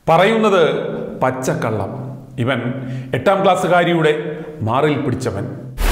പറയുന്നത് പച്ചക്കള്ളം ഇവൻ എട്ടാം ക്ലാസ്സുകാരിയുടെ മാറിൽ പിടിച്ചവൻ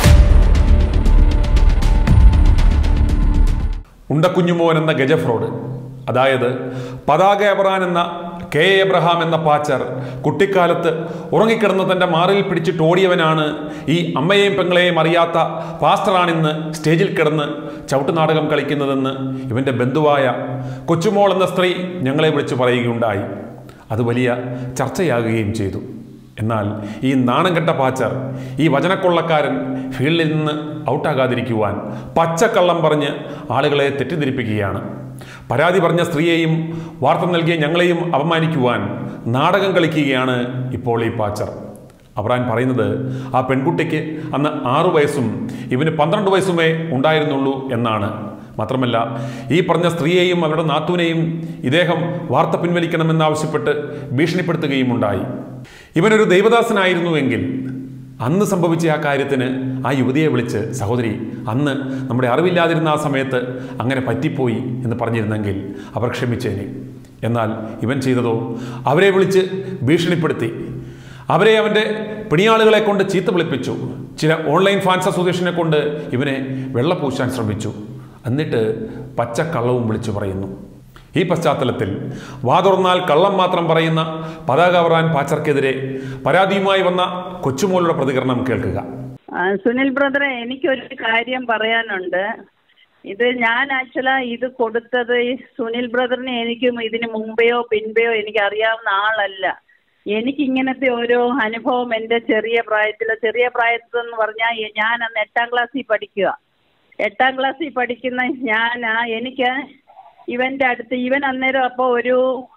ഉണ്ടക്കുഞ്ഞുമോൻ എന്ന ഗജഫ്രോഡ് അതായത് പതാക എബ്രഹാൻ എന്ന കെ എ എബ്രഹാം എന്ന പാച്ചർ കുട്ടിക്കാലത്ത് ഉറങ്ങിക്കിടന്ന് തൻ്റെ മാറിൽ പിടിച്ചിട്ട് ഓടിയവനാണ് ഈ അമ്മയെയും പെങ്ങളെയും അറിയാത്ത പാസ്റ്ററാണിന്ന് സ്റ്റേജിൽ കിടന്ന് ചവിട്ടുനാടകം കളിക്കുന്നതെന്ന് ഇവൻ്റെ ബന്ധുവായ കൊച്ചുമോൾ എന്ന സ്ത്രീ ഞങ്ങളെ വിളിച്ചു പറയുകയുണ്ടായി അത് വലിയ ചർച്ചയാകുകയും ചെയ്തു എന്നാൽ ഈ നാണം കെട്ട പാച്ചർ ഈ വചനക്കൊള്ളക്കാരൻ ഫീൽഡിൽ നിന്ന് ഔട്ടാകാതിരിക്കുവാൻ പച്ചക്കള്ളം പറഞ്ഞ് ആളുകളെ തെറ്റിദ്ധരിപ്പിക്കുകയാണ് പരാതി പറഞ്ഞ സ്ത്രീയെയും വാർത്ത നൽകിയ ഞങ്ങളെയും അപമാനിക്കുവാൻ നാടകം കളിക്കുകയാണ് ഇപ്പോൾ ഈ പാച്ചർ അബ്രാൻ പറയുന്നത് ആ പെൺകുട്ടിക്ക് അന്ന് ആറു വയസ്സും ഇവന് പന്ത്രണ്ട് വയസ്സുമേ ഉണ്ടായിരുന്നുള്ളൂ എന്നാണ് മാത്രമല്ല ഈ പറഞ്ഞ സ്ത്രീയെയും അവരുടെ നാത്തൂനെയും ഇദ്ദേഹം വാർത്ത പിൻവലിക്കണമെന്നാവശ്യപ്പെട്ട് ഭീഷണിപ്പെടുത്തുകയും ഉണ്ടായി ഇവനൊരു ദൈവദാസനായിരുന്നുവെങ്കിൽ അന്ന് സംഭവിച്ച ആ കാര്യത്തിന് ആ യുവതിയെ വിളിച്ച് സഹോദരി അന്ന് നമ്മുടെ അറിവില്ലാതിരുന്ന ആ സമയത്ത് അങ്ങനെ പറ്റിപ്പോയി എന്ന് പറഞ്ഞിരുന്നെങ്കിൽ അവർ ക്ഷമിച്ചേനെ എന്നാൽ ഇവൻ ചെയ്തതോ അവരെ വിളിച്ച് ഭീഷണിപ്പെടുത്തി അവരെ അവൻ്റെ പിണിയാളുകളെ കൊണ്ട് ചീത്ത വിളിപ്പിച്ചു ചില ഓൺലൈൻ ഫാൻസ് അസോസിയേഷനെ കൊണ്ട് ഇവനെ വെള്ളപൂശാൻ ശ്രമിച്ചു എന്നിട്ട് പച്ചക്കള്ളവും വിളിച്ചു പറയുന്നു ഈ പശ്ചാത്തലത്തിൽ വാതുറന്നാൽ കള്ളം മാത്രം പറയുന്ന പതാക വറാൻ പാച്ചർക്കെതിരെ പരാതിയുമായി വന്ന കൊച്ചുമോളുടെ പ്രതികരണം കേൾക്കുക ആ, സുനിൽ ബ്രദറെ എനിക്കൊരു കാര്യം പറയാനുണ്ട് ഇത് ഞാൻ ആക്ച്വലാ ഇത് കൊടുത്തത് ഈ സുനിൽ ബ്രദറിനെ എനിക്കും ഇതിന് മുമ്പെയോ പിൻപെയോ എനിക്ക് അറിയാവുന്ന ആളല്ല എനിക്ക് ഇങ്ങനത്തെ ഒരു അനുഭവം എൻ്റെ ചെറിയ പ്രായത്തിൽ ചെറിയ പ്രായത്തിൽ എന്ന് പറഞ്ഞാൽ ഞാൻ അന്ന് എട്ടാം ക്ലാസ്സിൽ പഠിക്കുക എട്ടാം ക്ലാസ്സിൽ പഠിക്കുന്ന ഞാൻ എനിക്ക് ഇവന്റെ അടുത്ത് ഇവൻ അന്നേരം അപ്പോൾ ഒരു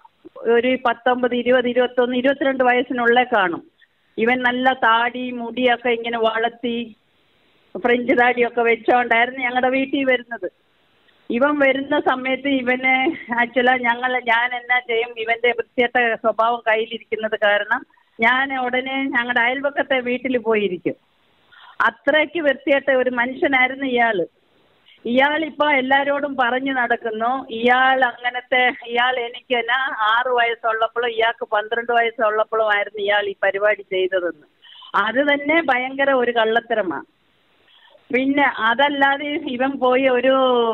ഒരു പത്തൊമ്പത് ഇരുപത് ഇരുപത്തൊന്ന് ഇരുപത്തിരണ്ട് വയസ്സിനുള്ളിൽ കാണും ഇവൻ നല്ല താടി മുടിയൊക്കെ ഇങ്ങനെ വളർത്തി ഫ്രഞ്ച് താടിയൊക്കെ വെച്ചോണ്ടായിരുന്നു ഞങ്ങളുടെ വീട്ടിൽ വരുന്നത് ഇവൻ വരുന്ന സമയത്ത് ഇവന് ആക്ച്വലാ ഞങ്ങൾ ഞാൻ എന്നാ ചെയ്യും ഇവന്റെ വൃത്തിയട്ട സ്വഭാവം കയ്യിലിരിക്കുന്നത് കാരണം ഞാൻ ഉടനെ ഞങ്ങളുടെ അയൽപക്കത്തെ വീട്ടിൽ പോയിരിക്കും അത്രയ്ക്ക് വൃത്തിയട്ട ഒരു മനുഷ്യനായിരുന്നു ഇയാള് ഇയാൾ ഇപ്പൊ എല്ലാരോടും പറഞ്ഞു നടക്കുന്നു ഇയാൾ അങ്ങനത്തെ ഇയാൾ എനിക്ക് എന്നാ ആറ് വയസ്സുള്ളപ്പോഴും ഇയാൾക്ക് പന്ത്രണ്ട് വയസ്സുള്ളപ്പോഴും ആയിരുന്നു ഇയാൾ ഈ പരിപാടി ചെയ്തതെന്ന് അത് തന്നെ ഭയങ്കര ഒരു കള്ളത്തരമാണ് പിന്നെ അതല്ലാതെ ഇവൻ പോയി ഒരു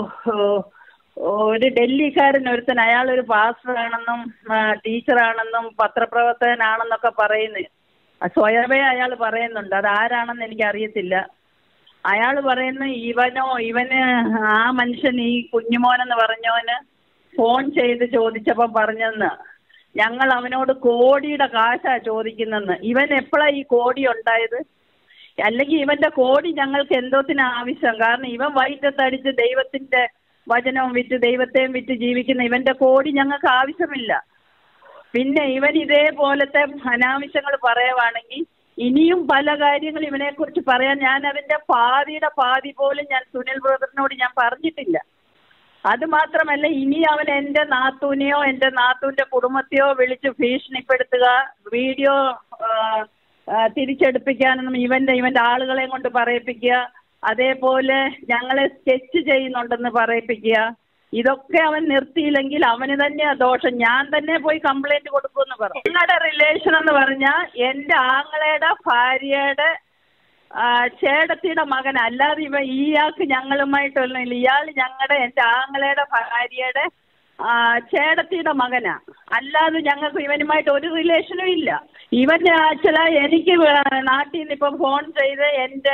ഒരു ഡൽഹിക്കാരൻ ഒരുത്തൻ അയാൾ ഒരു പാസ്റ്ററാണെന്നും ടീച്ചറാണെന്നും പത്രപ്രവർത്തകനാണെന്നൊക്കെ പറയുന്നു സ്വയമേ അയാൾ പറയുന്നുണ്ട് അത് ആരാണെന്ന് എനിക്ക് അറിയത്തില്ല അയാൾ പറയുന്നു ഇവനോ ഇവന് ആ മനുഷ്യൻ ഈ കുഞ്ഞുമോനെന്ന് പറഞ്ഞവന് ഫോൺ ചെയ്ത് ചോദിച്ചപ്പോൾ പറഞ്ഞെന്ന് ഞങ്ങൾ അവനോട് കോടിയുടെ കാശാ ചോദിക്കുന്നെന്ന് ഇവൻ എപ്പോഴാ ഈ കോടി ഉണ്ടായത് അല്ലെങ്കിൽ ഇവന്റെ കോടി ഞങ്ങൾക്ക് എന്തോത്തിന് ആവശ്യം കാരണം ഇവൻ വൈറ്റത്തടിച്ച് ദൈവത്തിന്റെ വചനവും വിറ്റ് ദൈവത്തെയും വിറ്റ് ജീവിക്കുന്ന ഇവന്റെ കോടി ഞങ്ങൾക്ക് ആവശ്യമില്ല പിന്നെ ഇവൻ ഇതേപോലത്തെ അനാവശ്യങ്ങൾ പറയുവാണെങ്കിൽ ഇനിയും പല കാര്യങ്ങൾ ഇവനെ കുറിച്ച് പറയാൻ ഞാൻ അതിന്റെ പാതിയുടെ പാതി പോലും ഞാൻ സുനിൽ ബ്രദറിനോട് ഞാൻ പറഞ്ഞിട്ടില്ല അത് മാത്രമല്ല ഇനി അവൻ എൻ്റെ നാത്തൂനെയോ എൻ്റെ നാത്തൂന്റെ കുടുംബത്തെയോ വിളിച്ച് ഭീഷണിപ്പെടുത്തുക വീഡിയോ തിരിച്ചെടുപ്പിക്കാനൊന്നും ഇവന്റെ ഇവന്റെ ആളുകളെ കൊണ്ട് പറയിപ്പിക്കുക അതേപോലെ ഞങ്ങളെ സ്കെച്ച് ചെയ്യുന്നുണ്ടെന്ന് പറയിപ്പിക്കുക ഇതൊക്കെ അവൻ നിർത്തിയില്ലെങ്കിൽ അവന് തന്നെയാ ദോഷം ഞാൻ തന്നെ പോയി കംപ്ലൈന്റ് കൊടുക്കുമെന്ന് പറഞ്ഞു ഞങ്ങളുടെ റിലേഷൻ എന്ന് പറഞ്ഞാൽ എൻ്റെ ആങ്ങളയുടെ ഭാര്യയുടെ ചേടത്തിയുടെ മകൻ അല്ലാതെ ഇവ ഇയാൾക്ക് ഞങ്ങളുമായിട്ടൊന്നുമില്ല ഇയാൾ ഞങ്ങളുടെ എൻ്റെ ആങ്ങളയുടെ ഭാര്യയുടെ ചേടത്തിയുടെ മകനാ അല്ലാതെ ഞങ്ങൾക്ക് ഇവനുമായിട്ട് ഒരു റിലേഷനും ഇല്ല ഇവൻ ആക്ച്വലാ എനിക്ക് നാട്ടിൽ നിന്ന് ഇപ്പം ഫോൺ ചെയ്ത് എൻ്റെ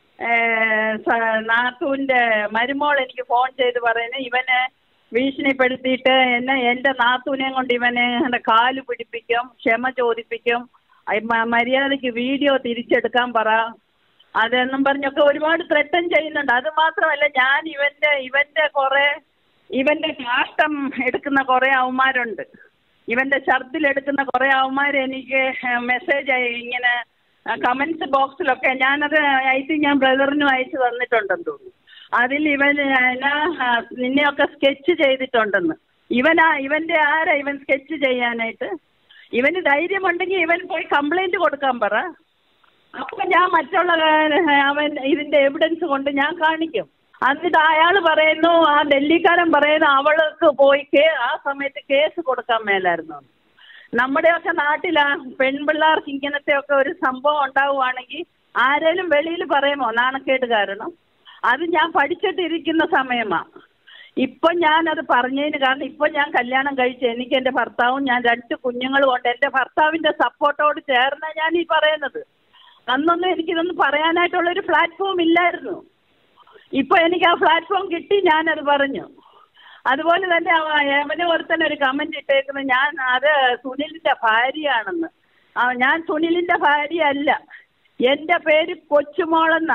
നാത്തൂൻ്റെ മരുമോൾ എനിക്ക് ഫോൺ ചെയ്ത് പറയുന്നത് ഇവനെ ഭീഷണിപ്പെടുത്തിയിട്ട് എന്നെ എൻ്റെ നാത്തൂനെയും കൊണ്ട് ഇവനെ എൻ്റെ കാല് പിടിപ്പിക്കും ക്ഷമ ചോദിപ്പിക്കും മര്യാദയ്ക്ക് വീഡിയോ തിരിച്ചെടുക്കാൻ പറ അതെന്നും പറഞ്ഞൊക്കെ ഒരുപാട് ത്രട്ടൻ ചെയ്യുന്നുണ്ട് അത് മാത്രമല്ല ഞാൻ ഇവന്റെ ഇവന്റെ കുറെ ഇവന്റെ കാഷ്ടം എടുക്കുന്ന കുറെ അവന്മാരുണ്ട് ഇവന്റെ ഛർദിലെടുക്കുന്ന കുറെ അവന്മാർ എനിക്ക് മെസ്സേജ് ഇങ്ങനെ കമന്റ്സ് ബോക്സിലൊക്കെ ഞാനത് ഐ തിങ്ക് ഞാൻ ബ്രദറിനും അയച്ചു തന്നിട്ടുണ്ടെന്ന് തോന്നുന്നു അതിൽ ഇവൻ എന്നാ നിന്നെയൊക്കെ സ്കെച്ച് ചെയ്തിട്ടുണ്ടെന്ന് ഇവനാ ഇവന്റെ ആരാ ഇവൻ സ്കെച്ച് ചെയ്യാനായിട്ട് ഇവന് ധൈര്യമുണ്ടെങ്കിൽ ഇവൻ പോയി കംപ്ലൈന്റ് കൊടുക്കാൻ പറ അപ്പൊ ഞാൻ മറ്റുള്ള അവൻ ഇതിന്റെ എവിഡൻസ് കൊണ്ട് ഞാൻ കാണിക്കും എന്നിട്ട് അയാൾ പറയുന്നു ആ ഡൽഹിക്കാരൻ പറയുന്നു അവൾക്ക് പോയി കേ ആ സമയത്ത് കേസ് കൊടുക്കാൻ മേലായിരുന്നു നമ്മുടെയൊക്കെ നാട്ടിലാ പെൺപിള്ളേർക്ക് ഇങ്ങനത്തെ ഒക്കെ ഒരു സംഭവം ഉണ്ടാവുകയാണെങ്കിൽ ആരേലും വെളിയിൽ പറയുമോ നാണക്കേട് കാരണം അത് ഞാൻ പഠിച്ചിട്ടിരിക്കുന്ന സമയമാ ഇപ്പൊ ഞാനത് പറഞ്ഞതിന് കാരണം ഇപ്പൊ ഞാൻ കല്യാണം കഴിച്ച് എനിക്ക് എന്റെ ഭർത്താവും ഞാൻ രണ്ട് കുഞ്ഞുങ്ങളും ഉണ്ട് എന്റെ ഭർത്താവിന്റെ സപ്പോർട്ടോട് ചേർന്ന ഞാൻ ഈ പറയുന്നത് അന്നൊന്നും എനിക്കിതൊന്നും പറയാനായിട്ടുള്ള ഒരു പ്ലാറ്റ്ഫോം ഇല്ലായിരുന്നു ഇപ്പൊ എനിക്ക് ആ പ്ലാറ്റ്ഫോം കിട്ടി ഞാനത് പറഞ്ഞു അതുപോലെ തന്നെ അവ- അവന് ഒരുത്തൻ ഒരു കമന്റ് ഇട്ടേക്കുന്നത് ഞാൻ അത് സുനിലിന്റെ ഭാര്യയാണെന്ന് ആ, ഞാൻ സുനിലിന്റെ ഭാര്യ അല്ല എന്റെ പേര് കൊച്ചുമോളെന്ന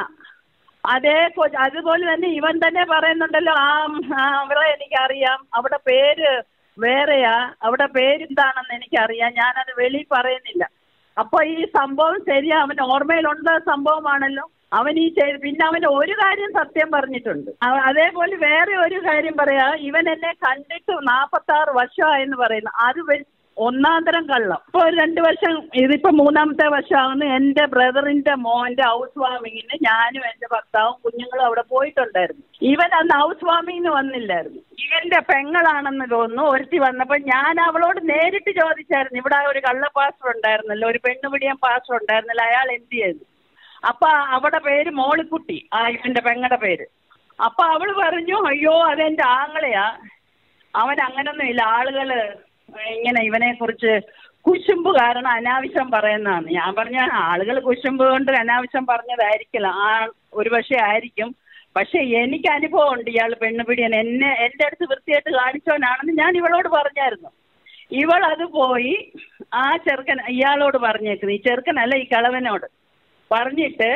അതേ കൊ- അതുപോലെ തന്നെ ഇവൻ തന്നെ പറയുന്നുണ്ടല്ലോ ആ ആ, അവളെ എനിക്കറിയാം അവിടെ പേര് വേറെയാ അവിടെ പേരെന്താണെന്ന് എനിക്കറിയാം ഞാനത് വെളിയിൽ പറയുന്നില്ല അപ്പൊ ഈ സംഭവം ശരിയാ അവൻ ഓർമ്മയിലുള്ള സംഭവമാണല്ലോ അവൻ ഈ ചെയ്ത് പിന്നെ അവൻ ഒരു കാര്യം സത്യം പറഞ്ഞിട്ടുണ്ട് അവ- അതേപോലെ വേറെ ഒരു കാര്യം പറയാ ഇവൻ എന്നെ കണ്ടിട്ട് നാപ്പത്തി ആറ് വർഷമായെന്ന് പറയുന്നു അത് വെ- ഒന്നാം തരം കള്ളം ഇപ്പൊ ഒരു രണ്ട് വർഷം ഇതിപ്പോ മൂന്നാമത്തെ വർഷമാകുന്നു എന്റെ ബ്രദറിന്റെ മോന്റെ ഹൗസ് വാമിങ്ങിന് ഞാനും എന്റെ ഭർത്താവും കുഞ്ഞുങ്ങളും അവിടെ പോയിട്ടുണ്ടായിരുന്നു ഇവൻ അന്ന് ഹൗസ് വാമിങ്ങിന് വന്നില്ലായിരുന്നു ഇവന്റെ പെങ്ങളാണെന്ന് തോന്നുന്നു ഒരുത്തി വന്നപ്പോ ഞാൻ അവളോട് നേരിട്ട് ചോദിച്ചായിരുന്നു ഇവിടെ ഒരു കള്ള പാസ്റ്റർ ഉണ്ടായിരുന്നല്ലോ ഒരു പെണ്ണുപിടിയൻ പാസ്റ്റർ ഉണ്ടായിരുന്നല്ലോ അയാൾ എന്ത് ചെയ്തു അപ്പൊ അവിടെ പേര് മോളിക്കുട്ടി ആ ഇവന്റെ പെങ്ങളുടെ പേര് അപ്പൊ അവള് പറഞ്ഞു അയ്യോ അതെന്റെ ആങ്ങളെയാ അവൻ അങ്ങനൊന്നും ഇല്ല ആളുകള് ഇങ്ങനെ ഇവനെ കുറിച്ച് കുശുമ്പ് കാരണം അനാവശ്യം പറയുന്നതാണ് ഞാൻ പറഞ്ഞ ആളുകൾ കുശുമ്പ് കൊണ്ട് അനാവശ്യം പറഞ്ഞതായിരിക്കില്ല ആ ഒരു പക്ഷേ ആയിരിക്കും പക്ഷെ എനിക്ക് അനുഭവം ഉണ്ട് ഇയാൾ പെണ്ണുപിടിയൻ എന്നെ എന്റെ അടുത്ത് വൃത്തിയായിട്ട് കാണിച്ചവനാണെന്ന് ഞാൻ ഇവളോട് പറഞ്ഞായിരുന്നു ഇവൾ അത് പോയി ആ ചെറുക്കൻ ഇയാളോട് പറഞ്ഞേക്കുന്നു ഈ ചെറുക്കനല്ല ഈ കളവനോട് പറഞ്ഞിട്ട്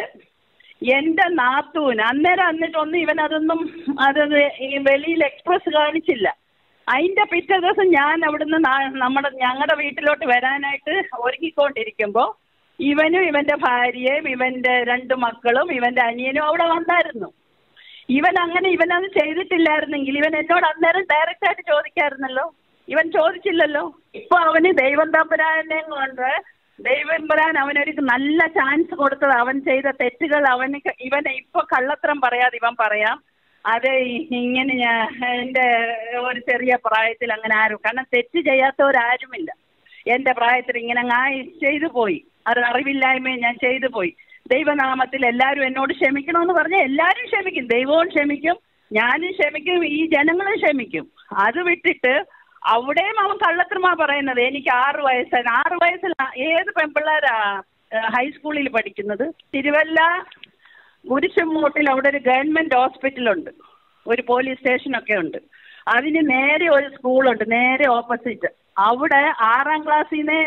എന്റെ നാത്തൂന് അന്നേരം എന്നിട്ടൊന്നും ഇവൻ അതൊന്നും അതത് ഈ വെളിയിൽ എക്സ്പ്രസ് കാണിച്ചില്ല അതിന്റെ പിറ്റേ ദിവസം ഞാൻ അവിടുന്ന് നാ- നമ്മുടെ ഞങ്ങളുടെ വീട്ടിലോട്ട് വരാനായിട്ട് ഒരുങ്ങിക്കൊണ്ടിരിക്കുമ്പോ ഇവനും ഇവന്റെ ഭാര്യയും ഇവന്റെ രണ്ട് മക്കളും ഇവന്റെ അനിയനും അവിടെ വന്നായിരുന്നു ഇവൻ അങ്ങനെ ഇവനത് ചെയ്തിട്ടില്ലായിരുന്നെങ്കിൽ ഇവൻ എന്നോട് അന്നേരം ഡയറക്റ്റ് ആയിട്ട് ചോദിക്കായിരുന്നല്ലോ ഇവൻ ചോദിച്ചില്ലല്ലോ ഇപ്പൊ അവന് ദൈവം തമ്പുരാനെ കൊണ്ട് ദൈവം തമ്പുരാൻ അവനൊരു നല്ല ചാൻസ് കൊടുത്തത് അവൻ ചെയ്ത തെറ്റുകൾ അവന് ക- ഇവനെ ഇപ്പൊ കള്ളത്തരം പറയാതെ ഇവൻ പറയാം അത് ഈ- ഇങ്ങനെ ഞാൻ എന്റെ ഒരു ചെറിയ പ്രായത്തിൽ അങ്ങനെ ആരും കാരണം തെറ്റ് ചെയ്യാത്തവരാരുമില്ല എന്റെ പ്രായത്തിൽ ഇങ്ങനെ ഞാൻ ചെയ്തു പോയി അത് അറിവില്ലായ്മയും ഞാൻ ചെയ്തു പോയി ദൈവനാമത്തിൽ എല്ലാവരും എന്നോട് ക്ഷമിക്കണമെന്ന് പറഞ്ഞാൽ എല്ലാവരും ക്ഷമിക്കും ദൈവവും ക്ഷമിക്കും ഞാനും ക്ഷമിക്കും ഈ ജനങ്ങളും ക്ഷമിക്കും അത് വിട്ടിട്ട് അവിടെയും അവൻ കള്ളത്തരമാ പറയുന്നത് എനിക്ക് ആറ് വയസ്സാണ് ആറ് വയസ്സിൽ ഏത് പെൺപിള്ളേരാ ഏഹ്, ഹൈസ്കൂളിൽ പഠിക്കുന്നത് തിരുവല്ല കുരിശുമൂട്ടിൽ അവിടെ ഒരു ഗവൺമെന്റ് ഹോസ്പിറ്റലുണ്ട് ഒരു പോലീസ് സ്റ്റേഷനൊക്കെ ഉണ്ട് അതിന് നേരെ ഒരു സ്കൂളുണ്ട് നേരെ ഓപ്പോസിറ്റ് അവിടെ ആറാം ക്ലാസ്സിൽ നിന്ന്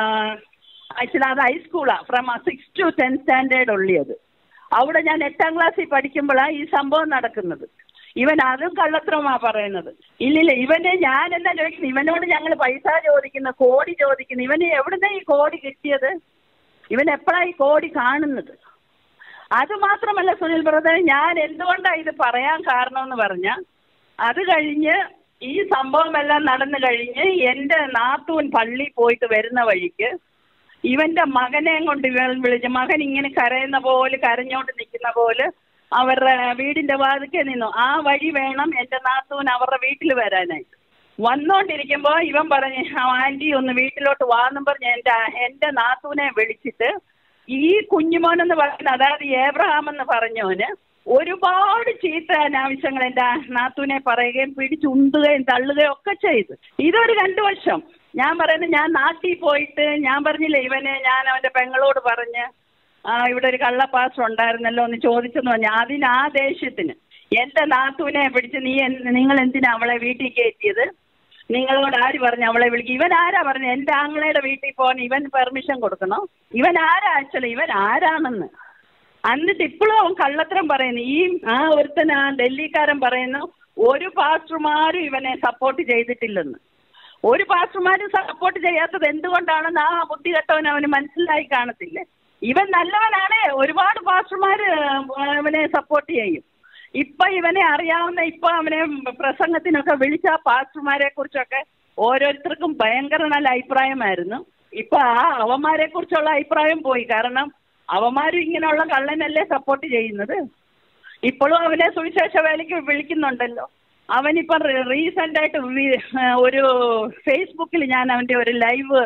ആക്ച്വലി അത് ഹൈസ്കൂളാ from six to ten standard ഉള്ളിയത് അവിടെ ഞാൻ എട്ടാം ക്ലാസ്സിൽ പഠിക്കുമ്പോഴാണ് ഈ സംഭവം നടക്കുന്നത് ഇവൻ അതും കള്ളത്തരമാ പറയുന്നത് ഇല്ലില്ല ഇവനെ ഞാൻ എന്താ ചോദിക്കുന്നത് ഇവനോട് ഞങ്ങൾ പൈസ ചോദിക്കുന്നു കോടി ചോദിക്കുന്നു ഇവന് എവിടുന്ന ഈ കോടി കിട്ടിയത് ഇവൻ എപ്പോഴാ ഈ കോടി കാണുന്നത് അത് മാത്രമല്ല സുനിൽ ബ്രദർ ഞാൻ എന്തുകൊണ്ടാണ് ഇത് പറയാൻ കാരണം എന്ന് പറഞ്ഞാൽ അത് കഴിഞ്ഞ് ഈ സംഭവമെല്ലാം നടന്നു കഴിഞ്ഞ് എൻ്റെ നാത്തൂൻ പള്ളി പോയിട്ട് വരുന്ന വഴിക്ക് ഇവന്റെ മകനെ കൊണ്ട് ഇവൻ വിളിച്ച് മകൻ ഇങ്ങനെ കരയുന്ന പോലെ കരഞ്ഞോണ്ട് നിൽക്കുന്ന പോലെ അവരുടെ വീടിന്റെ വാതിക്കെ നിന്നു ആ വഴി വേണം എൻ്റെ നാത്തൂൻ അവരുടെ വീട്ടിൽ വരാനായിട്ട് വന്നോണ്ടിരിക്കുമ്പോ ഇവൻ പറഞ്ഞ് "ആ, ആന്റി ഒന്ന് വീട്ടിലോട്ട് വാന്നും പറഞ്ഞ് എൻ്റെ എൻ്റെ നാത്തൂനെ വിളിച്ചിട്ട് ഈ കുഞ്ഞുമോനെന്ന് പറയുന്ന അതായത് ഏബ്രഹാം എന്ന് പറഞ്ഞവന് ഒരുപാട് ചീത്ത അനാവശ്യങ്ങൾ എൻ്റെ നാത്തൂനെ പറയുകയും പിടിച്ചുണ്ടുകയും തള്ളുകയും ഒക്കെ ചെയ്തു ഇതൊരു രണ്ടു വർഷം ഞാൻ പറയുന്നത് ഞാൻ നാട്ടിൽ പോയിട്ട് ഞാൻ പറഞ്ഞില്ലേ ഇവന് ഞാൻ അവന്റെ പെങ്ങളോട് പറഞ്ഞ് ആ ഇവിടെ ഒരു കള്ളപ്പാസ് ഉണ്ടായിരുന്നല്ലോ എന്ന് ചോദിച്ചെന്ന് പറഞ്ഞു അതിന് ആ ദേഷ്യത്തിന് എന്റെ നാത്തൂനെ പിടിച്ച് നീ എന്ത്- നിങ്ങൾ എന്തിനാ അവളെ വീട്ടിൽ കയറ്റിയത് നിങ്ങളോട് ആര് പറഞ്ഞു അവളെ വിളിക്കും ഇവൻ ആരാ പറഞ്ഞു എന്റെ ആങ്ങളയുടെ വീട്ടിൽ പോകാൻ ഇവൻ പെർമിഷൻ കൊടുക്കണോ ഇവൻ ആരാ ആക്ച്വലി ഇവൻ ആരാണെന്ന് എന്നിട്ട് ഇപ്പോഴും അവൻ കള്ളത്തരം പറയുന്നു ഈ ആ ഒരുത്തൻ ആ ഡൽഹിക്കാരൻ പറയുന്നു ഒരു പാസ്റ്റർമാരും ഇവനെ സപ്പോർട്ട് ചെയ്തിട്ടില്ലെന്ന് ഒരു പാസ്റ്റർമാരും സപ്പോർട്ട് ചെയ്യാത്തത് എന്തുകൊണ്ടാണെന്ന് ആ ബുദ്ധി കെട്ടവൻ അവന് മനസ്സിലായി കാണത്തില്ലേ ഇവൻ നല്ലവനാണ് ഒരുപാട് പാസ്റ്റർമാര് അവനെ സപ്പോർട്ട് ചെയ്യും ഇപ്പൊ ഇവനെ അറിയാവുന്ന ഇപ്പൊ അവനെ പ്രസംഗത്തിനൊക്കെ വിളിച്ച ആ പാസ്റ്റർമാരെ കുറിച്ചൊക്കെ ഓരോരുത്തർക്കും ഭയങ്കര നല്ല അഭിപ്രായമായിരുന്നു ഇപ്പൊ ആ അവന്മാരെ കുറിച്ചുള്ള അഭിപ്രായം പോയി കാരണം അവന്മാരും ഇങ്ങനെയുള്ള കള്ളനല്ലേ സപ്പോർട്ട് ചെയ്യുന്നത് ഇപ്പോഴും അവനെ സുവിശേഷ വേലയ്ക്ക് വിളിക്കുന്നുണ്ടല്ലോ അവനിപ്പം റീസെന്റ് ആയിട്ട് വി- ഒരു ഫേസ്ബുക്കിൽ ഞാൻ അവന്റെ ഒരു ലൈവ്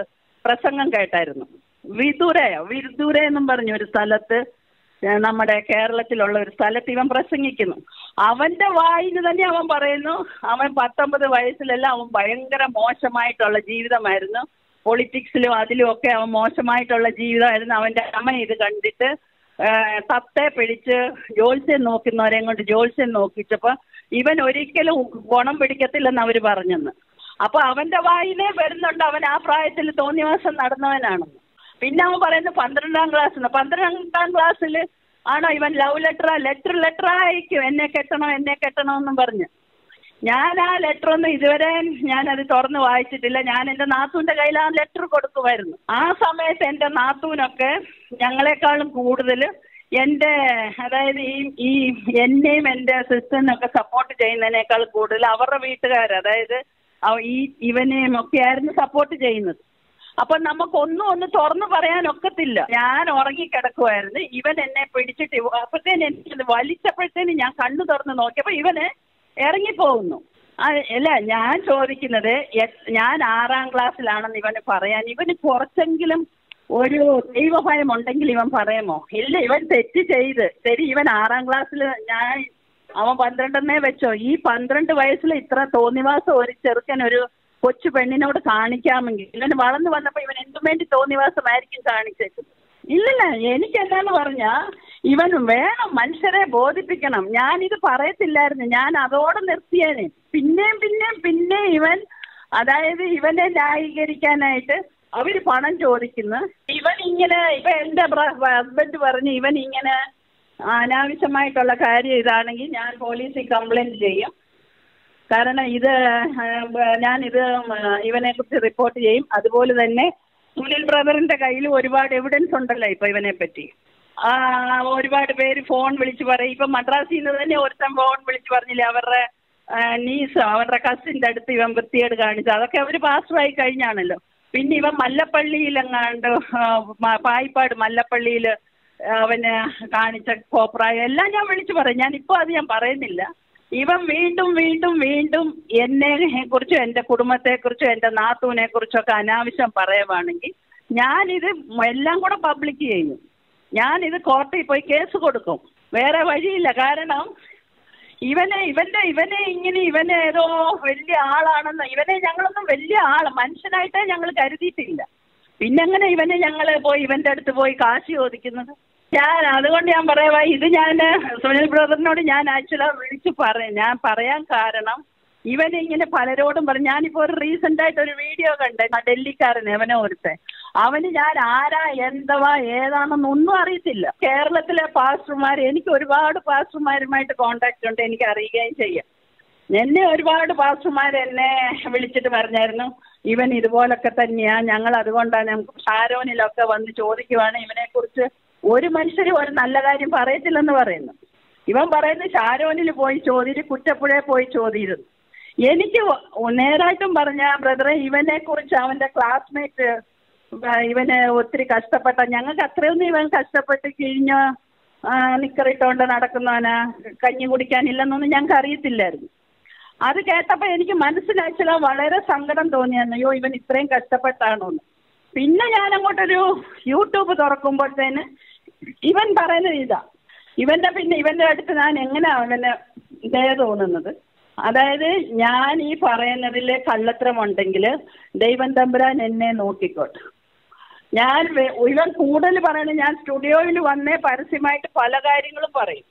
പ്രസംഗം കേട്ടായിരുന്നു വിദൂരയോ വിദൂര എന്നും പറഞ്ഞു ഒരു സ്ഥലത്ത് ഏഹ് നമ്മുടെ കേരളത്തിലുള്ള ഒരു സ്ഥലത്ത് ഇവൻ പ്രസംഗിക്കുന്നു അവന്റെ വായിന് തന്നെ അവൻ പറയുന്നു അവൻ പത്തൊമ്പത് വയസ്സിലെല്ലാം അവൻ ഭയങ്കര മോശമായിട്ടുള്ള ജീവിതമായിരുന്നു പൊളിറ്റിക്സിലും അതിലും ഒക്കെ അവൻ മോശമായിട്ടുള്ള ജീവിതമായിരുന്നു അവന്റെ അമ്മ ഇത് കണ്ടിട്ട് ഏഹ് തത്തെ പിടിച്ച് ജോത്സ്യം നോക്കുന്നവരെയും കൊണ്ട് ജോത്സ്യം നോക്കിച്ചപ്പോ ഇവൻ ഒരിക്കലും ഗുണം പിടിക്കത്തില്ലെന്ന് അവര് പറഞ്ഞെന്ന് അപ്പൊ അവന്റെ വായിലേ വരുന്നുണ്ട് അവൻ ആ പ്രായത്തിൽ തോന്നിവാസം നടന്നവനാണെന്ന് പിന്നെ അവൻ പറയുന്നത് പന്ത്രണ്ടാം ക്ലാസ്സിൽ പന്ത്രണ്ടാം ക്ലാസ്സിൽ ആണോ ഇവൻ ലവ് ലെറ്റർ ലെറ്റർ ലെറ്റർ അയക്കും എന്നെ കെട്ടണം എന്നെ കെട്ടണം എന്നും പറഞ്ഞ് ഞാൻ ആ ലെറ്റർ ഒന്നും ഇതുവരെ ഞാൻ അത് തുറന്ന് വായിച്ചിട്ടില്ല ഞാൻ എൻ്റെ നാത്തൂന്റെ കയ്യിൽ ആ ലെറ്റർ കൊടുക്കുമായിരുന്നു ആ സമയത്ത് എൻ്റെ നാത്തൂനൊക്കെ ഞങ്ങളെക്കാളും കൂടുതൽ എൻ്റെ അതായത് ഈ ഈ എന്നെയും എൻ്റെ സിസ്റ്ററിനൊക്കെ സപ്പോർട്ട് ചെയ്യുന്നതിനേക്കാൾ കൂടുതൽ അവരുടെ വീട്ടുകാർ അതായത് അവ- ഈ ഇവനെയും ഒക്കെ ആയിരുന്നു സപ്പോർട്ട് ചെയ്യുന്നത് അപ്പൊ നമുക്കൊന്നും ഒന്ന് തുറന്നു പറയാൻ ഒക്കത്തില്ല ഞാൻ ഉറങ്ങിക്കിടക്കുമായിരുന്നു ഇവൻ എന്നെ പിടിച്ചിട്ട് ഇവ- അപ്പത്തേന് എനിക്ക് വലിച്ചപ്പോഴത്തേന് ഞാൻ കണ്ണു തുറന്ന് നോക്കിയപ്പോ ഇവന് ഇറങ്ങിപ്പോകുന്നു ആ, അല്ല ഞാൻ ചോദിക്കുന്നത് എ- ഞാൻ ആറാം ക്ലാസ്സിലാണെന്ന് ഇവന് പറയാൻ ഇവന് കുറച്ചെങ്കിലും ഒരു ദൈവഭയം ഉണ്ടെങ്കിൽ ഇവൻ പറയുമോ ഇല്ല ഇവൻ തെറ്റ് ചെയ്ത് ശരി ഇവൻ ആറാം ക്ലാസ്സിൽ ഞാൻ അവൻ പന്ത്രണ്ടെന്നേ വെച്ചോ ഈ പന്ത്രണ്ട് വയസ്സിൽ ഇത്ര തോന്നിവാസം ഒരു ചെറുക്കൻ ഒരു കൊച്ചു പെണ്ണിനോട് കാണിക്കാമെങ്കിൽ ഇവൻ വളർന്നു വന്നപ്പോൾ ഇവൻ എന്തും വേണ്ടി തോന്നിവാസമായിരിക്കും കാണിച്ചേക്കുന്നത് ഇല്ലല്ല എനിക്ക് എന്താന്ന് പറഞ്ഞാ ഇവൻ വേണം മനുഷ്യരെ ബോധിപ്പിക്കണം ഞാനിത് പറയത്തില്ലായിരുന്നു ഞാൻ അതോടെ നിർത്തിയേനെ പിന്നെയും പിന്നെയും പിന്നെ ഇവൻ അതായത് ഇവനെ ന്യായീകരിക്കാനായിട്ട് അവര് പണം ചോദിക്കുന്നു ഇവൻ ഇങ്ങനെ ഇപ്പൊ എന്റെ ഹസ്ബൻഡ് പറഞ്ഞു ഇവൻ ഇങ്ങനെ അനാവശ്യമായിട്ടുള്ള കാര്യം ഇതാണെങ്കിൽ ഞാൻ പോലീസിൽ കംപ്ലൈന്റ് ചെയ്യും കാരണം ഇത് ഞാൻ ഇത് ഇവനെ കുറിച്ച് റിപ്പോർട്ട് ചെയ്യും അതുപോലെ തന്നെ സുനിൽ ബ്രദറിന്റെ കയ്യിൽ ഒരുപാട് എവിഡൻസ് ഉണ്ടല്ലോ ഇപ്പൊ ഇവനെ പറ്റി ആ, ഒരുപാട് പേര് ഫോൺ വിളിച്ച് പറയും ഇപ്പൊ മദ്രാസിൽ നിന്ന് തന്നെ ഒരുത്തൻ ഫോൺ വിളിച്ച് പറഞ്ഞില്ലേ അവരുടെ നീസ് അവരുടെ കസിന്റെ അടുത്ത് ഇവൻ വൃത്തികേട് കാണിച്ചു അതൊക്കെ അവര് പാസ്സായി കഴിഞ്ഞാണല്ലോ പിന്നെ ഇവൻ മല്ലപ്പള്ളിയിലെങ്ങാണ്ട് ആ, മ- പായിപ്പാട് മല്ലപ്പള്ളിയിൽ അവന് കാണിച്ച കോപ്രായം എല്ലാം ഞാൻ വിളിച്ചു പറയും ഞാൻ ഇപ്പോൾ അത് ഞാൻ പറയുന്നില്ല ഇവൻ വീണ്ടും വീണ്ടും വീണ്ടും എന്നെ കുറിച്ചും എൻ്റെ കുടുംബത്തെക്കുറിച്ചും എൻ്റെ നാത്തൂനെ കുറിച്ചൊക്കെ അനാവശ്യം പറയുവാണെങ്കിൽ ഞാനിത് എല്ലാം കൂടെ പബ്ലിക് ചെയ്യും ഞാനിത് കോർട്ടിൽ പോയി കേസ് കൊടുക്കും വേറെ വഴിയില്ല കാരണം ഇവനെ ഇവന്റെ ഇവനെ ഇങ്ങനെ ഇവനെ ഏതോ വലിയ ആളാണെന്ന് ഇവനെ ഞങ്ങളൊന്നും വലിയ ആള് മനുഷ്യനായിട്ടേ ഞങ്ങൾ കരുതിയിട്ടില്ല പിന്നെങ്ങനെ ഇവനെ ഞങ്ങൾ പോയി ഇവന്റെ അടുത്ത് പോയി കാശ് ചോദിക്കുന്നത് ഞാൻ അതുകൊണ്ട് ഞാൻ പറയുവാ ഇത് ഞാൻ സുനിൽ ബ്രദറിനോട് ഞാൻ ആക്ച്വലി വിളിച്ച് പറയാം ഞാൻ പറയാൻ കാരണം ഇവൻ ഇങ്ങനെ പലരോടും പറഞ്ഞു ഞാനിപ്പോ ഒരു റീസെന്റ് ആയിട്ട് ഒരു വീഡിയോ കണ്ടേ ആ ഡൽഹിക്കാരൻ അവനെ ഒരുത്തെ അവന് ഞാൻ ആരാ എന്തവാ ഏതാണെന്ന് ഒന്നും അറിയത്തില്ല കേരളത്തിലെ പാസ്റ്റർമാർ എനിക്ക് ഒരുപാട് പാസ്റ്റർമാരുമായിട്ട് കോണ്ടാക്ട് ഉണ്ട് എനിക്ക് അറിയുകയും ചെയ്യാം എന്നെ ഒരുപാട് പാസ്റ്റർമാർ എന്നെ വിളിച്ചിട്ട് പറഞ്ഞായിരുന്നു ഇവൻ ഇതുപോലൊക്കെ തന്നെയാ ഞങ്ങൾ അതുകൊണ്ടാണ് നമുക്ക് ഷാരോനിലൊക്കെ വന്ന് ചോദിക്കുവാണ് ഇവനെ കുറിച്ച് ഒരു മനുഷ്യരും ഒരു നല്ല കാര്യം പറയത്തില്ലെന്ന് പറയുന്നു ഇവൻ പറയുന്നത് ഷാരോനിൽ പോയി ചോദിച്ച് കുറ്റപ്പുഴയെ പോയി ചോദിയിരുന്നു എനിക്ക് ഒ- നേരായിട്ടും പറഞ്ഞ ബ്രദറെ ഇവനെ കുറിച്ച് അവന്റെ ക്ലാസ്മേറ്റ് ഇവന് ഒത്തിരി കഷ്ടപ്പെട്ട ഞങ്ങൾക്ക് അത്രയൊന്നും ഇവൻ കഷ്ടപ്പെട്ട് കിഴിഞ്ഞ നിക്കറിട്ടോണ്ട് നടക്കുന്നവനാ കഞ്ഞി കുടിക്കാനില്ലെന്നൊന്നും ഞങ്ങൾക്ക് അറിയത്തില്ലായിരുന്നു അത് കേട്ടപ്പോൾ എനിക്ക് മനസ്സിലാച്ചാൽ വളരെ സങ്കടം തോന്നിയായിരുന്നു അയ്യോ ഇവൻ ഇത്രയും കഷ്ടപ്പെട്ടാണോ എന്ന് പിന്നെ ഞാൻ അങ്ങോട്ടൊരു യൂട്യൂബ് തുറക്കുമ്പോഴത്തേന് ഇവൻ പറയുന്നത് ഇതാ ഇവന്റെ പിന്നെ ഇവന്റെ അടുത്ത് ഞാൻ എങ്ങനെയാ അവന് ദയ തോന്നുന്നത് അതായത് ഞാൻ ഈ പറയുന്നതിൽ കള്ളത്തരമുണ്ടെങ്കിൽ ദൈവം തമ്പുരാൻ എന്നെ നോക്കിക്കോട്ടെ ഞാൻ വെ- ഇവൻ കൂടുതൽ പറയുന്നത് ഞാൻ സ്റ്റുഡിയോയിൽ വന്നേ പരസ്യമായിട്ട് പല കാര്യങ്ങളും പറയും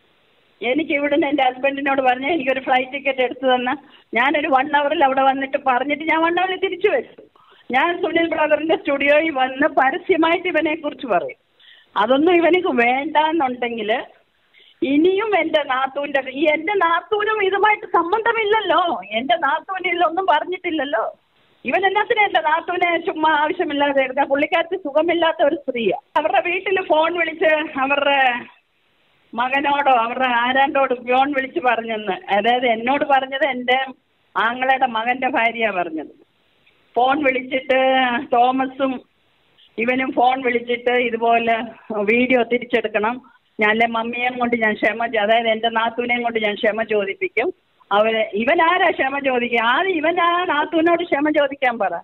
എനിക്ക് ഇവിടുന്ന് എൻ്റെ ഹസ്ബൻഡിനോട് പറഞ്ഞ് എനിക്കൊരു ഫ്ലൈറ്റ് ടിക്കറ്റ് എടുത്തു തന്ന ഞാനൊരു വൺ അവറിൽ അവിടെ വന്നിട്ട് പറഞ്ഞിട്ട് ഞാൻ വൺ അവറിൽ തിരിച്ചു വരും ഞാൻ സുനിൽ ബ്രദറിന്റെ സ്റ്റുഡിയോയിൽ വന്ന് പരസ്യമായിട്ട് ഇവനെ കുറിച്ച് പറയും അതൊന്നും ഇവനിക്ക് വേണ്ടാന്നുണ്ടെങ്കിൽ ഇനിയും എൻ്റെ നാത്തൂൻ്റെ ഈ എൻ്റെ നാത്തൂനും ഇതുമായിട്ട് സംബന്ധമില്ലല്ലോ എൻ്റെ നാത്തൂനിൽ ഒന്നും പറഞ്ഞിട്ടില്ലല്ലോ ഇവൻ എന്നാത്തിനാ എൻ്റെ നാത്തൂനെ ചുമ്മാ ആവശ്യമില്ലാതെ എടുക്കുക പുള്ളിക്കാരത്തി സുഖമില്ലാത്ത ഒരു സ്ത്രീയാണ് അവരുടെ വീട്ടിൽ ഫോൺ വിളിച്ച് അവരുടെ മകനോടോ അവരുടെ ആരാണ്ടോട് ഫോൺ വിളിച്ച് പറഞ്ഞെന്ന് അതായത് എന്നോട് പറഞ്ഞത് എൻ്റെ ആങ്ങളയുടെ മകൻ്റെ ഭാര്യയാണ് പറഞ്ഞത് ഫോൺ വിളിച്ചിട്ട് തോമസും ഇവനും ഫോൺ വിളിച്ചിട്ട് ഇതുപോലെ വീഡിയോ തിരിച്ചെടുക്കണം ഞാൻ അല്ലെ മമ്മിയെയും കൊണ്ട് ഞാൻ ക്ഷമ ചോ- അതായത് എൻ്റെ നാത്തൂനെയും കൊണ്ട് ഞാൻ ക്ഷമ ചോദിപ്പിക്കും അവര് ഇവൻ ആരാ ക്ഷമ ചോദിക്കുക ആദ്യം ഇവൻ ആ നാത്തൂനോട് ക്ഷമ ചോദിക്കാൻ പറ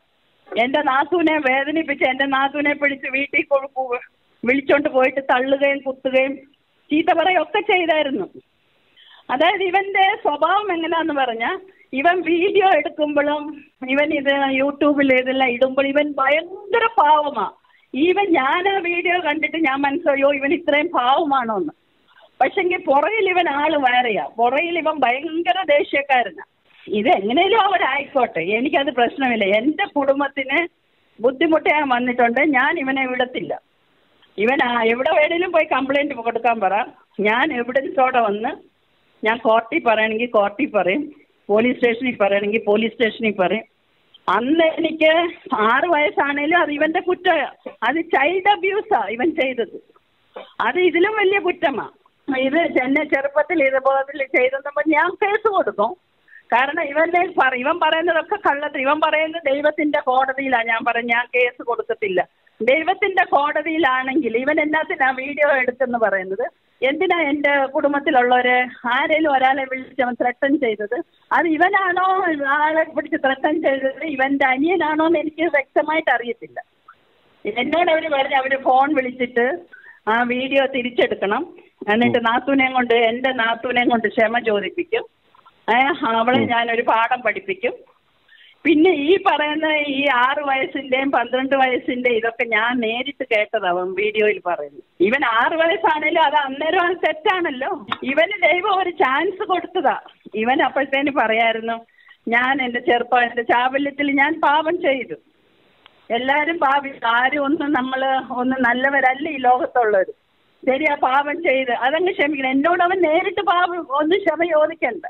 എന്റെ നാത്തൂനെ വേദനിപ്പിച്ച് എന്റെ നാത്തൂനെ പിടിച്ച് വീട്ടിൽ കൊ- കൊ- വിളിച്ചോണ്ട് പോയിട്ട് തള്ളുകയും കുത്തുകയും ചീത്ത പറയുകയൊക്കെ ചെയ്തായിരുന്നു അതായത് ഇവന്റെ സ്വഭാവം എങ്ങനെയാന്ന് പറഞ്ഞാൽ ഇവൻ വീഡിയോ എടുക്കുമ്പോഴും ഇവൻ ഇത് യൂട്യൂബിൽ ഇതെല്ലാം ഇടുമ്പോൾ ഇവൻ ഭയങ്കര പാവമാ ഈവൻ ഞാൻ ആ വീഡിയോ കണ്ടിട്ട് ഞാൻ മനസ്സിലായോ ഇവൻ ഇത്രയും പാവമാണോ എന്ന് പക്ഷെങ്കിൽ പുറകിൽ ഇവൻ ആള് വേറെയാ പുറകിൽ ഇവൻ ഭയങ്കര ദേഷ്യക്കാരനാ ഇത് എങ്ങനെയും അവരായിക്കോട്ടെ എനിക്കത് പ്രശ്നമില്ല എന്റെ കുടുംബത്തിന് ബുദ്ധിമുട്ടാൻ വന്നിട്ടുണ്ട് ഞാൻ ഇവനെ വിടത്തില്ല ഇവൻ ആ എവിടെ വേണേലും പോയി കംപ്ലൈന്റ് കൊടുക്കാൻ പറ ഞാൻ എവിഡൻസോടെ വന്ന് ഞാൻ കോർട്ടിൽ പറയണമെങ്കിൽ കോർട്ടിൽ പറയും പോലീസ് സ്റ്റേഷനിൽ പറയണമെങ്കിൽ പോലീസ് സ്റ്റേഷനിൽ പറയും അന്ന് എനിക്ക് ആറ് വയസ്സാണേലും അത് ഇവന്റെ കുറ്റമാ അത് ചൈൽഡ് അബ്യൂസാ ഇവൻ ചെയ്തത് അത് ഇതിലും വലിയ കുറ്റമാ ഇത് എന്നെ ചെറുപ്പത്തിൽ ഇതുപോലെ ചെയ്തെന്നപ്പോൾ ഞാൻ കേസ് കൊടുക്കും കാരണം ഇവന്റെ പറ- ഇവൻ പറയുന്നതൊക്കെ കള്ളത്തിൽ ഇവൻ പറയുന്നത് ദൈവത്തിന്റെ കോടതിയിലാണ് ഞാൻ പറഞ്ഞു ഞാൻ കേസ് കൊടുക്കത്തില്ല ദൈവത്തിന്റെ കോടതിയിലാണെങ്കിൽ ഇവൻ എന്നാത്തിനാ വീഡിയോ എടുത്തെന്ന് പറയുന്നത് എന്തിനാ എന്റെ കുടുംബത്തിലുള്ളവരെ ആരെങ്കിലും ഒരാളെ വിളിച്ച് അവൻ ത്രട്ടൻ ചെയ്തത് അത് ഇവനാണോ ആളെ പിടിച്ച് ത്രട്ടൻ ചെയ്തത് ഇവന്റെ അനിയനാണോ എന്ന് എനിക്ക് വ്യക്തമായിട്ട് അറിയത്തില്ല എന്നോട് അവര് പറഞ്ഞു അവര് ഫോൺ വിളിച്ചിട്ട് ആ വീഡിയോ തിരിച്ചെടുക്കണം എന്നിട്ട് നാത്തൂനെ കൊണ്ട് എന്റെ നാത്തൂനെ കൊണ്ട് ക്ഷമ ചോദിപ്പിക്കും ഏ, അവളെ ഞാനൊരു പാഠം പഠിപ്പിക്കും പിന്നെ ഈ പറയുന്ന ഈ ആറ് വയസ്സിന്റെയും പന്ത്രണ്ട് വയസ്സിന്റെ ഇതൊക്കെ ഞാൻ നേരിട്ട് കേട്ടതാവും വീഡിയോയിൽ പറയുന്നു ഇവൻ ആറ് വയസ്സാണേലും അത് അന്നേരം അത് തെറ്റാണല്ലോ ഇവന് ദൈവം ഒരു ചാൻസ് കൊടുത്തതാ ഇവൻ അപ്പോഴത്തേന് പറയായിരുന്നു ഞാൻ എന്റെ ചെറുപ്പം എന്റെ ചാബല്യത്തിൽ ഞാൻ പാപം ചെയ്തു എല്ലാരും പാപി ആരും ഒന്നും നമ്മള് ഒന്നും നല്ലവരല്ല ഈ ലോകത്തുള്ളവർ ശരിയാ പാപം ചെയ്ത് അതങ്ങ് ക്ഷമിക്കണം എന്നോട് അവൻ നേരിട്ട് പാപം ഒന്നും ക്ഷമ ചോദിക്കണ്ട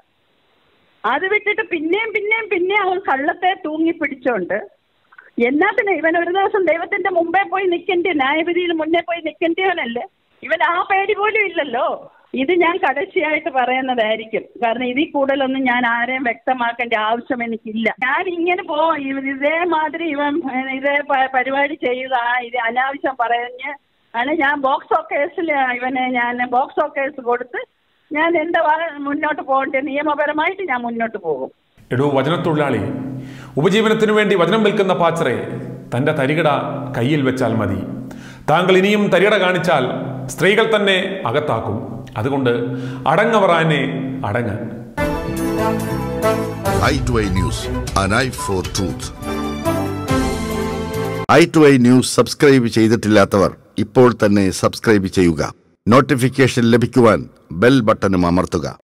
അത് വിട്ടിട്ട് പിന്നെയും പിന്നെയും പിന്നെയും അവൻ കള്ളത്തെ തൂങ്ങി പിടിച്ചോണ്ട് എന്നാത്തിന് ഇവൻ ഒരു ദിവസം ദൈവത്തിന്റെ മുമ്പേ പോയി നിൽക്കേണ്ടി ന്യായവിധിയിൽ മുന്നേ പോയി നിൽക്കേണ്ടിയവനല്ലേ ഇവൻ ആ പേടി പോലും ഇല്ലല്ലോ ഇത് ഞാൻ കടച്ചിയായിട്ട് പറയുന്നതായിരിക്കും കാരണം ഇതിൽ കൂടുതലൊന്നും ഞാൻ ആരെയും വ്യക്തമാക്കേണ്ട ആവശ്യം എനിക്കില്ല ഞാൻ ഇങ്ങനെ പോ ഇവ- ഇതേമാതിരി ഇവൻ ഏഹ്, ഇതേ പ- പരിപാടി ചെയ്യുക ഇത് അനാവശ്യം പറഞ്ഞ് ആണ് ഞാൻ ബോക്സോ കേസിൽ ഇവനെ ഞാൻ ബോക്സോ കേസ് കൊടുത്ത് ഞാൻ എന്താ വ- മുന്നോട്ട് പോകേണ്ടത് നിയമപരമായിട്ട് ഞാൻ മുന്നോട്ട് പോകും എടോ വചനത്തൊഴിലാളി ഉപജീവനത്തിനു വേണ്ടി വചനം വിൽക്കുന്ന പാച്ചറെ തന്റെ തരികിട കയ്യിൽ വെച്ചാൽ മതി താങ്കൾ ഇനിയും തരികിട കാണിച്ചാൽ സ്ത്രീകൾ തന്നെ അകത്താക്കും അതുകൊണ്ട് അടങ്ങവറാനെ അടങ്ങ് eye to eye news, an eye for truth. Eye to eye news subscribe ചെയ്തിട്ടില്ലാത്തവർ ഇപ്പോൾ തന്നെ സബ്സ്ക്രൈബ് ചെയ്യുക നോട്ടിഫിക്കേഷൻ ലഭിക്കുവാൻ ബെൽ ബട്ടണും അമർത്തുക